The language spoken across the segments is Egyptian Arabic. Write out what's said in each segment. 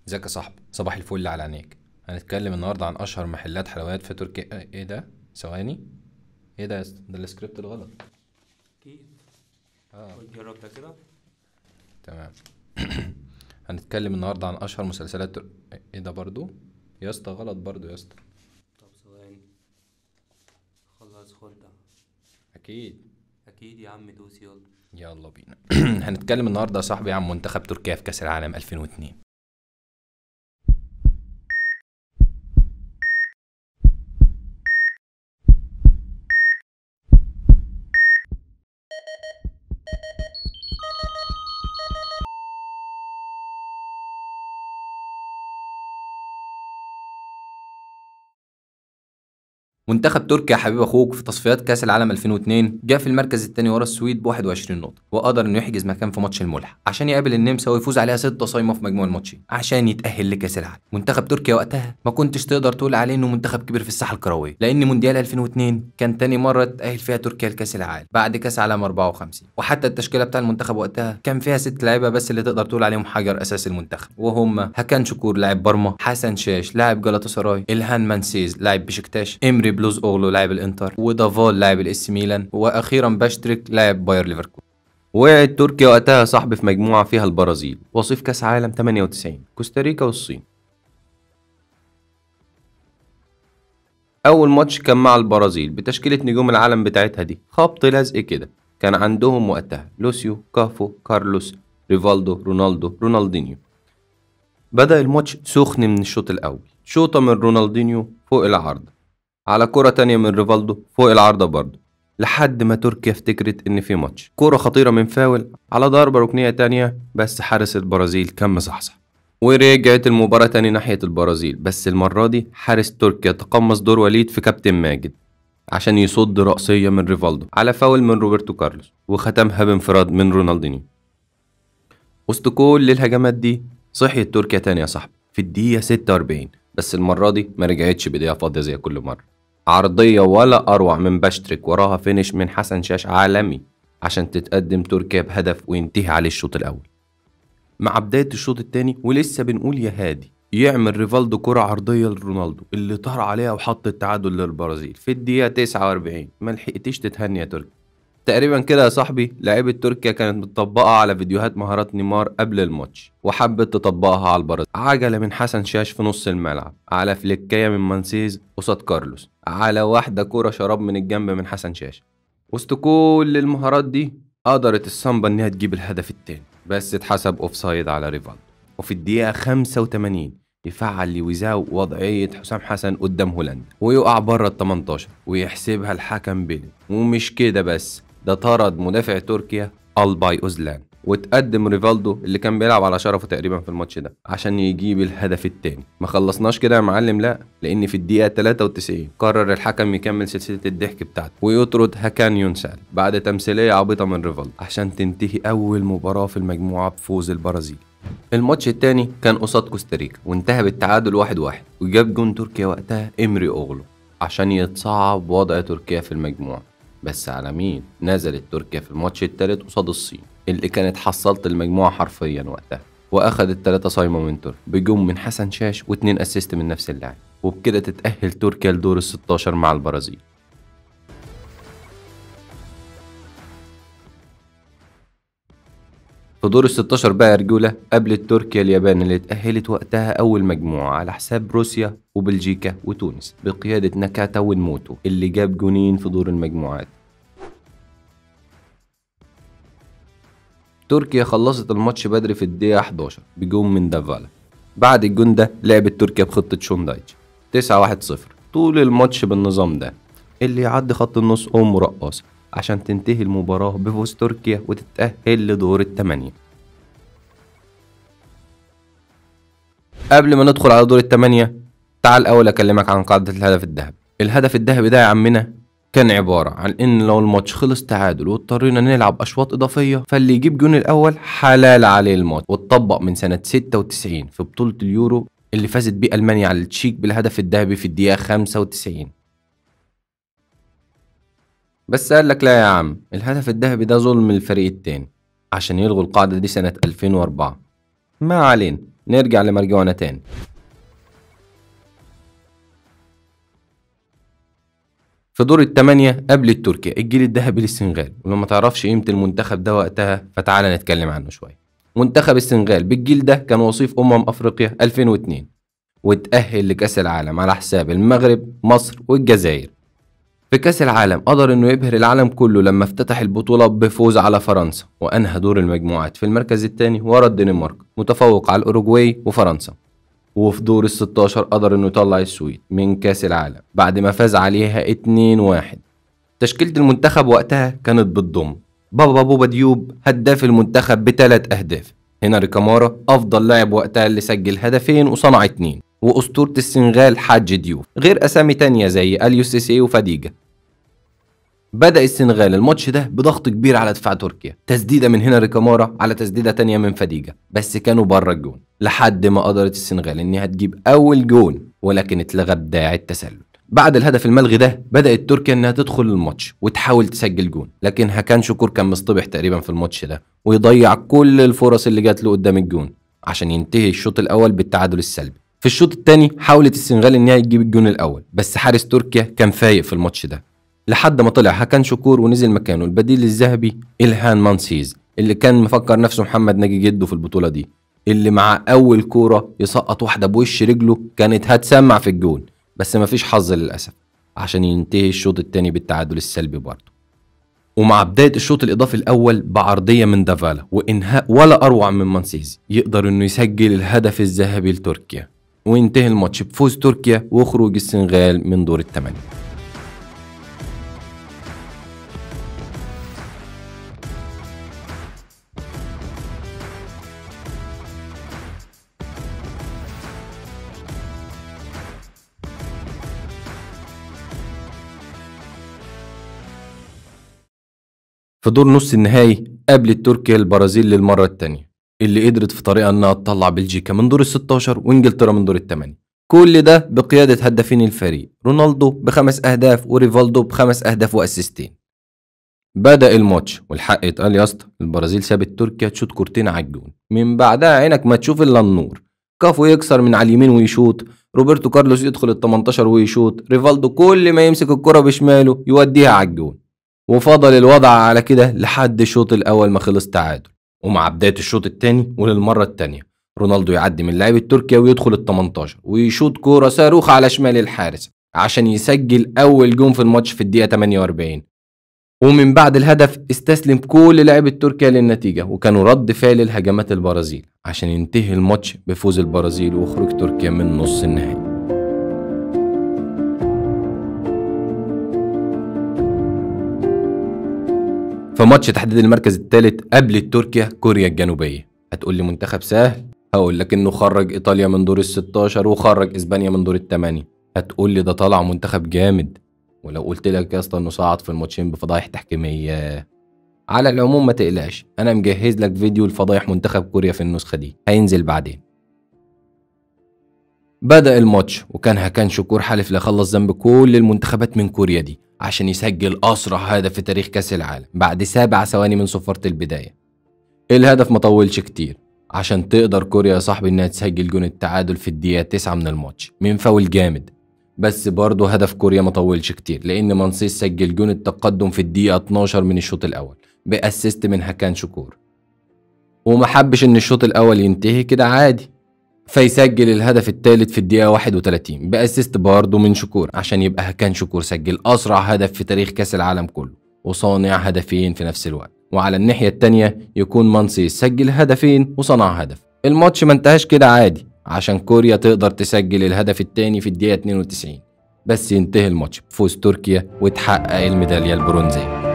ازيك يا صاحبي صباح الفل على عينيك هنتكلم النهارده عن اشهر محلات حلويات في تركيا ايه ده ثواني ايه ده يا اسطى؟ ده السكريبت الغلط اكيد اه قول جرب ده كده تمام هنتكلم النهارده عن اشهر مسلسلات تر... ايه ده برضو يا اسطى غلط برضو يا اسطى طب ثواني خلاص خد ده اكيد اكيد يا عم دوس يلا يلا بينا هنتكلم النهارده يا صاحبي عن منتخب تركيا في كاس العالم 2002 منتخب تركيا حبيب اخوك في تصفيات كاس العالم 2002 جاء في المركز الثاني ورا السويد ب 21 نقطه وقدر انه يحجز مكان في ماتش الملحق عشان يقابل النمسا ويفوز عليها 6 صايمه في مجموع الماتشين عشان يتاهل لكاس العالم منتخب تركيا وقتها ما كنتش تقدر تقول عليه انه منتخب كبير في الساحه الكرويه لان مونديال 2002 كان تاني مره تاهل فيها تركيا لكاس العالم بعد كاس عالم 54 وحتى التشكيله بتاع المنتخب وقتها كان فيها ست لعيبه بس اللي تقدر تقول عليهم حجر اساس المنتخب وهم هكان شكور لاعب برما حسن شاش لاعب جلاتا سراي الهان مانسيز لاعب بشكتاش امري بلوز اوغلو لاعب الانتر ودافال لاعب الاس ميلان واخيرا باشتريك لاعب باير ليفركوزن وقعت تركيا وقتها صاحب في مجموعه فيها البرازيل وصيف كاس عالم 98 كوستاريكا والصين اول ماتش كان مع البرازيل بتشكيله نجوم العالم بتاعتها دي خبط لزق كده كان عندهم وقتها لوسيو كافو كارلوس ريفالدو رونالدو رونالدينيو بدأ الماتش سخن من الشوط الأول شوطة من رونالدينيو فوق العارضة على كرة تانية من ريفالدو فوق العارضة برضه لحد ما تركيا افتكرت ان في ماتش كرة خطيرة من فاول على ضربة ركنية تانية بس حارس البرازيل كان مصحصح ورجعت المباراة تاني ناحية البرازيل بس المرة دي حارس تركيا تقمص دور وليد في كابتن ماجد عشان يصد رأسية من ريفالدو على فاول من روبرتو كارلوس وختمها بانفراد من رونالدينيو وسط كل الهجمات دي صحيت تركيا تاني يا صاحبي في الدقيقة 46 بس المرة دي ما رجعتش بدقيقة فاضية زي كل مرة عرضية ولا أروع من باشتريك وراها فينش من حسن شاش عالمي عشان تتقدم تركيا بهدف وينتهي عليه الشوط الأول مع بداية الشوط التاني ولسه بنقول يا هادي يعمل ريفالدو كرة عرضية لرونالدو اللي طار عليها وحط التعادل للبرازيل في الدقيقة 49 ما لحقتيش تتهني يا تركيا تقريبا كده يا صاحبي لعيبة تركيا كانت مطبقة على فيديوهات مهارات نيمار قبل الماتش وحبت تطبقها على البرازيل عجلة من حسن شاش في نص الملعب على فليكاية من مانسيز قصاد كارلوس على واحدة كرة شراب من الجنب من حسن شاش وسط كل المهارات دي قدرت السامبا انها تجيب الهدف التاني بس اتحسب اوفسايد على ريفالدو وفي الدقيقة 85 يفعل لويزاو وضعية حسام حسن قدام هولندا ويقع بره ال 18 ويحسبها الحكم بيلي ومش كده بس ده طرد مدافع تركيا الباي اوزلان وتقدم ريفالدو اللي كان بيلعب على شرفه تقريبا في الماتش ده عشان يجيب الهدف التاني ما خلصناش كده يا معلم لا لان في الدقيقه 93 قرر الحكم يكمل سلسله الضحك بتاعته ويطرد هاكان يونسال بعد تمثيليه عبيطه من ريفالدو عشان تنتهي اول مباراه في المجموعه بفوز البرازيل الماتش التاني كان قصاد كوستاريكا وانتهى بالتعادل واحد واحد وجاب جون تركيا وقتها امري اوغلو عشان يتصعب وضع تركيا في المجموعه بس على مين نزلت تركيا في الماتش التالت قصاد الصين اللي كانت حصلت المجموعة حرفيا وقتها واخدت تلاتة صايمة من تركيا بجون من حسن شاش واتنين اسيست من نفس اللاعب وبكده تتأهل تركيا لدور الستاشر مع البرازيل في دور ال 16 بقى يا رجولة قابلت تركيا اليابان اللي اتأهلت وقتها أول مجموعة على حساب روسيا وبلجيكا وتونس بقيادة ناكاتا ونموتو اللي جاب جونين في دور المجموعات تركيا خلصت الماتش بدري في الدقيقة 11 بجون من دافالا بعد الجون ده لعبت تركيا بخطة شوندايتش 9 1 0 طول الماتش بالنظام ده اللي يعدي خط النص أم رقاصة عشان تنتهي المباراة بفوز تركيا وتتأهل لدور الثمانية قبل ما ندخل على دور الثمانية تعال الأول أكلمك عن قاعدة الهدف الذهبي الهدف الذهبي ده يا عمنا كان عبارة عن إن لو الماتش خلص تعادل واضطرينا نلعب أشواط إضافية فاللي يجيب جون الأول حلال عليه الماتش واتطبق من سنة 96 في بطولة اليورو اللي فازت بيه ألمانيا على التشيك بالهدف الذهبي في الدقيقة 95 بس قال لك لا يا عم الهدف الذهبي ده ظلم الفريق التاني عشان يلغوا القاعدة دي سنة 2004 ما علينا نرجع لمرجوعنا تاني في دور الثمانية قابلت تركيا الجيل الذهبي للسنغال ولو ما تعرفش قيمة المنتخب ده وقتها فتعالى نتكلم عنه شوية منتخب السنغال بالجيل ده كان وصيف أمم أفريقيا 2002 وتأهل لكأس العالم على حساب المغرب مصر والجزائر في كأس العالم قدر انه يبهر العالم كله لما افتتح البطولة بفوز على فرنسا وانهى دور المجموعات في المركز الثاني ورا الدنمارك متفوق على الاوروجواي وفرنسا وفي دور ال 16 قدر انه يطلع السويد من كأس العالم بعد ما فاز عليها 2-1 تشكيلة المنتخب وقتها كانت بتضم بابا بوبا ديوب هداف المنتخب بثلاث اهداف هنري كامارا افضل لاعب وقتها اللي سجل هدفين وصنع اتنين واسطورة السنغال حاج ديوف غير اسامي تانية زي اليو سيسي وفاديجا بدأ السنغال الماتش ده بضغط كبير على دفاع تركيا تسديدة من هنري كامارا على تسديدة تانية من فاديجا بس كانوا بره الجون لحد ما قدرت السنغال انها تجيب اول جون ولكن اتلغى بداع التسلل بعد الهدف الملغي ده بدأت تركيا انها تدخل الماتش وتحاول تسجل جون لكن هكان شكور كان مصطبح تقريبا في الماتش ده ويضيع كل الفرص اللي جات له قدام الجون عشان ينتهي الشوط الاول بالتعادل السلبي في الشوط الثاني حاولت السنغال انها تجيب الجون الاول بس حارس تركيا كان فايق في الماتش ده لحد ما طلع هكان شكور ونزل مكانه البديل الذهبي إلهان مانسيز اللي كان مفكر نفسه محمد ناجي جده في البطولة دي اللي مع أول كورة يسقط واحدة بوش رجله كانت هتسمع في الجون بس مفيش حظ للأسف عشان ينتهي الشوط التاني بالتعادل السلبي برضه ومع بداية الشوط الإضافي الأول بعرضية من دافالا وإنهاء ولا أروع من مانسيز يقدر إنه يسجل الهدف الذهبي لتركيا وينتهي الماتش بفوز تركيا وخروج السنغال من دور الثمانية في دور نص النهائي قابلت تركيا البرازيل للمرة التانية اللي قدرت في طريقة انها تطلع بلجيكا من دور ال 16 وانجلترا من دور الثمانية كل ده بقيادة هدافين الفريق رونالدو بخمس اهداف وريفالدو بخمس اهداف واسيستين بدأ الماتش والحق يتقال يا اسطى البرازيل سابت تركيا تشوط كورتين على الجون من بعدها عينك ما تشوف الا النور كافو يكسر من على اليمين ويشوط روبرتو كارلوس يدخل ال 18 ويشوط ريفالدو كل ما يمسك الكرة بشماله يوديها على الجون وفضل الوضع على كده لحد الشوط الاول ما خلص تعادل ومع بدايه الشوط الثاني وللمره الثانيه رونالدو يعدي من لاعب تركيا ويدخل ال 18 ويشوط كوره صاروخ على شمال الحارس عشان يسجل اول جون في الماتش في الدقيقه 48 ومن بعد الهدف استسلم كل لاعب تركيا للنتيجه وكانوا رد فعل الهجمات البرازيل عشان ينتهي الماتش بفوز البرازيل وخروج تركيا من نص النهائي في ماتش تحديد المركز الثالث قابلت تركيا كوريا الجنوبية هتقول لي منتخب سهل هقول لك انه خرج ايطاليا من دور ال 16 وخرج اسبانيا من دور الثمانية هتقول لي ده طلع منتخب جامد ولو قلت لك يا اسطى انه صعد في الماتشين بفضايح تحكيمية على العموم ما تقلقش انا مجهز لك فيديو لفضايح منتخب كوريا في النسخة دي هينزل بعدين بدأ الماتش وكان هكان شكور حالف ليخلص ذنب كل المنتخبات من كوريا دي عشان يسجل أسرع هدف في تاريخ كأس العالم بعد سبع ثواني من صفارة البداية الهدف ما طولش كتير عشان تقدر كوريا يا صاحبي انها تسجل جون التعادل في الدقيقة 9 من الماتش من فاول جامد بس برضه هدف كوريا ما طولش كتير لأن منصيص سجل جون التقدم في الدقيقة 12 من الشوط الأول بأسيست من هكان شكور وما حبش ان الشوط الأول ينتهي كده عادي فيسجل الهدف الثالث في الدقيقة 31 بأسيست برضه من شكور عشان يبقى هكان شكور سجل أسرع هدف في تاريخ كأس العالم كله وصانع هدفين في نفس الوقت وعلى الناحية التانية يكون مانسيس سجل هدفين وصنع هدف الماتش ما انتهاش كده عادي عشان كوريا تقدر تسجل الهدف التاني في الدقيقة 92 بس ينتهي الماتش بفوز تركيا وتحقق الميدالية البرونزية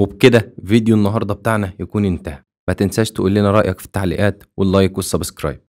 وبكده فيديو النهارده بتاعنا يكون انتهى ما تنساش تقول لنا رأيك في التعليقات واللايك والسبسكرايب